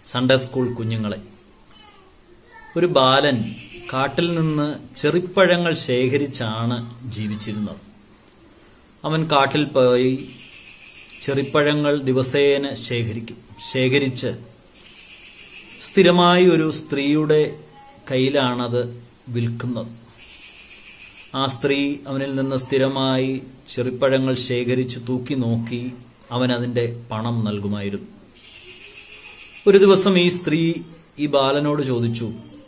Sunday school കുഞ്ഞുങ്ങളെ ഒരു ബാലൻ കാട്ടിൽ നിന്ന് ചെറിപ്പഴങ്ങൾ ശേഖരിച്ചാണ് ജീവിച്ചിരുന്നത് അവൻ കാട്ടിൽ പോയി ചെറിപ്പഴങ്ങൾ ദിവസേന ശേഖരിക്കും ശേഖരിച്ച് സ്ഥിരമായി ഒരു സ്ത്രീയുടെ കയ്യിലാണത് വിൽക്കുന്നത് ആ സ്ത്രീ അവനിൽ നിന്ന് സ്ഥിരമായി ചെറിപ്പഴങ്ങൾ ശേഖരിച്ച് തൂക്കി നോക്കി അവൻ അതിന്റെ പണം നൽകുമായിരുന്നു ഒരു ദിവസം ഈ സ്ത്രീ ഈ ബാലനോട് ചോദിച്ചു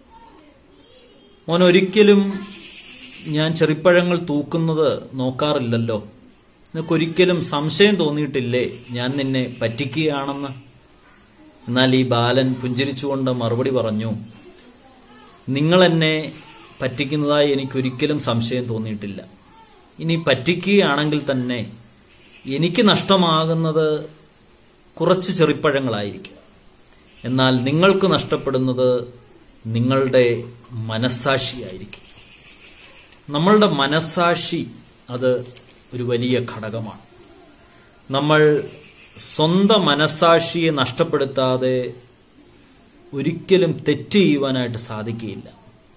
മോൻ ഒരിക്കലും ഞാൻ ചെറിപ്പഴങ്ങൾ തൂക്കുന്നത് നോക്കാറില്ലല്ലോ നിനക്കൊരിക്കലും സംശയം തോന്നിയിട്ടില്ലേ ഞാൻ നിന്നെ പറ്റിക്കുകയാണെന്ന് എന്നാൽ ഈ ബാലൻ പുഞ്ചിരിച്ചുകൊണ്ട് മറുപടി പറഞ്ഞു നിങ്ങൾ എന്നെ പറ്റിക്കുന്നതായി എനിക്കൊരിക്കലും സംശയം തോന്നിയിട്ടില്ല ഇനി പറ്റിക്കുകയാണെങ്കിൽ തന്നെ എനിക്ക് നഷ്ടമാകുന്നത് കുറച്ച് ചെറിപ്പഴങ്ങളായിരിക്കും എന്നാൽ നിങ്ങൾക്ക് നഷ്ടപ്പെടുന്നത് നിങ്ങളുടെ മനസ്സാക്ഷിയായിരിക്കും നമ്മളുടെ മനസ്സാക്ഷി അത് ഒരു വലിയ ഘടകമാണ് നമ്മൾ സ്വന്തം മനസ്സാക്ഷിയെ നഷ്ടപ്പെടുത്താതെ ഒരിക്കലും തെറ്റ് ചെയ്യുവാനായിട്ട് സാധിക്കുകയില്ല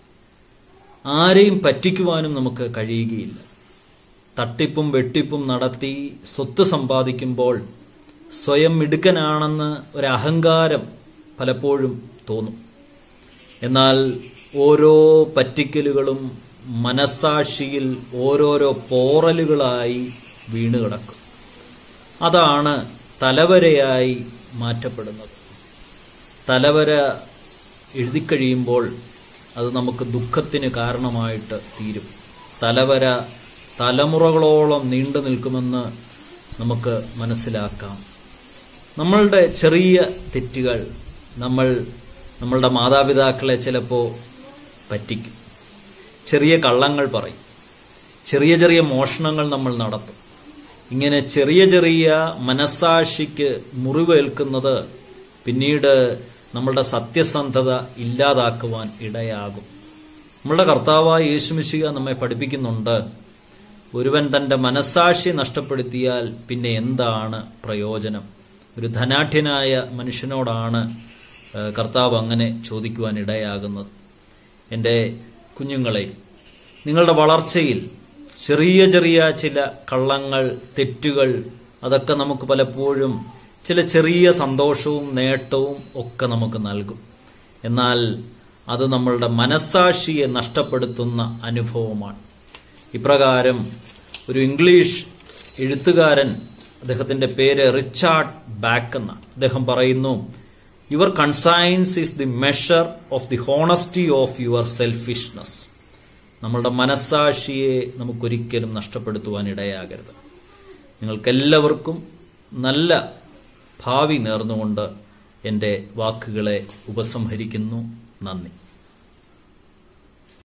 ആരെയും പറ്റിക്കുവാനും നമുക്ക് കഴിയുകയില്ല തട്ടിപ്പും വെട്ടിപ്പും നടത്തി സ്വത്ത് സമ്പാദിക്കുമ്പോൾ സ്വയം മിടുക്കനാണെന്ന് ഒരു അഹങ്കാരം പലപ്പോഴും തോന്നും എന്നാൽ ഓരോ പറ്റിക്കലുകളും മനസ്സാക്ഷിയിൽ ഓരോരോ പോറലുകളായി വീണ് കിടക്കും അതാണ് തലവരയായി മാറ്റപ്പെടുന്നത് തലവര എഴുതിക്കഴിയുമ്പോൾ അത് നമുക്ക് ദുഃഖത്തിന് കാരണമായിട്ട് തീരും തലവര തലമുറകളോളം നീണ്ടു നിൽക്കുമെന്ന് നമുക്ക് മനസ്സിലാക്കാം നമ്മളുടെ ചെറിയ തെറ്റുകൾ നമ്മൾ നമ്മളുടെ മാതാപിതാക്കളെ ചിലപ്പോൾ പറ്റിക്കും ചെറിയ കള്ളങ്ങൾ പറയും ചെറിയ ചെറിയ മോഷണങ്ങൾ നമ്മൾ നടത്തും ഇങ്ങനെ ചെറിയ ചെറിയ മനസാക്ഷിക്ക് മുറിവേൽക്കുന്നത് പിന്നീട് നമ്മളുടെ സത്യസന്ധത ഇല്ലാതാക്കുവാൻ ഇടയാകും നമ്മളുടെ കർത്താവായ യേശുമിശിക നമ്മെ പഠിപ്പിക്കുന്നുണ്ട് ഒരുവൻ തന്റെ മനസാക്ഷി നഷ്ടപ്പെടുത്തിയാൽ പിന്നെ എന്താണ് പ്രയോജനം ഒരു ധനാഠ്യനായ മനുഷ്യനോടാണ് ഏഹ്, കർത്താവ് അങ്ങനെ ചോദിക്കുവാൻ ഇടയാകുന്നത് എൻ്റെ കുഞ്ഞുങ്ങളെ നിങ്ങളുടെ വളർച്ചയിൽ ചെറിയ ചെറിയ ചില കള്ളങ്ങൾ തെറ്റുകൾ അതൊക്കെ നമുക്ക് പലപ്പോഴും ചില ചെറിയ സന്തോഷവും നേട്ടവും ഒക്കെ നമുക്ക് നൽകും എന്നാൽ അത് നമ്മളുടെ മനസ്സാക്ഷിയെ നഷ്ടപ്പെടുത്തുന്ന അനുഭവമാണ് ഇപ്രകാരം ഒരു ഇംഗ്ലീഷ് എഴുത്തുകാരൻ അദ്ദേഹത്തിന്റെ പേര് റിച്ചാർഡ് ബാക്ക് എന്നാണ് അദ്ദേഹം പറയുന്നു your conscience is the measure of the honesty of your selfishness നമ്മളുടെ മനസ്സാക്ഷിയെ നമുക്കൊരിക്കലും നഷ്ടപ്പെടുത്തുവാൻ ഇടയാകരുത് നിങ്ങൾക്കെല്ലാവർക്കും നല്ല ഭാവി നേർന്നുകൊണ്ട് എൻ്റെ വാക്കുകളെ ഉപസംഹരിക്കുന്നു നന്ദി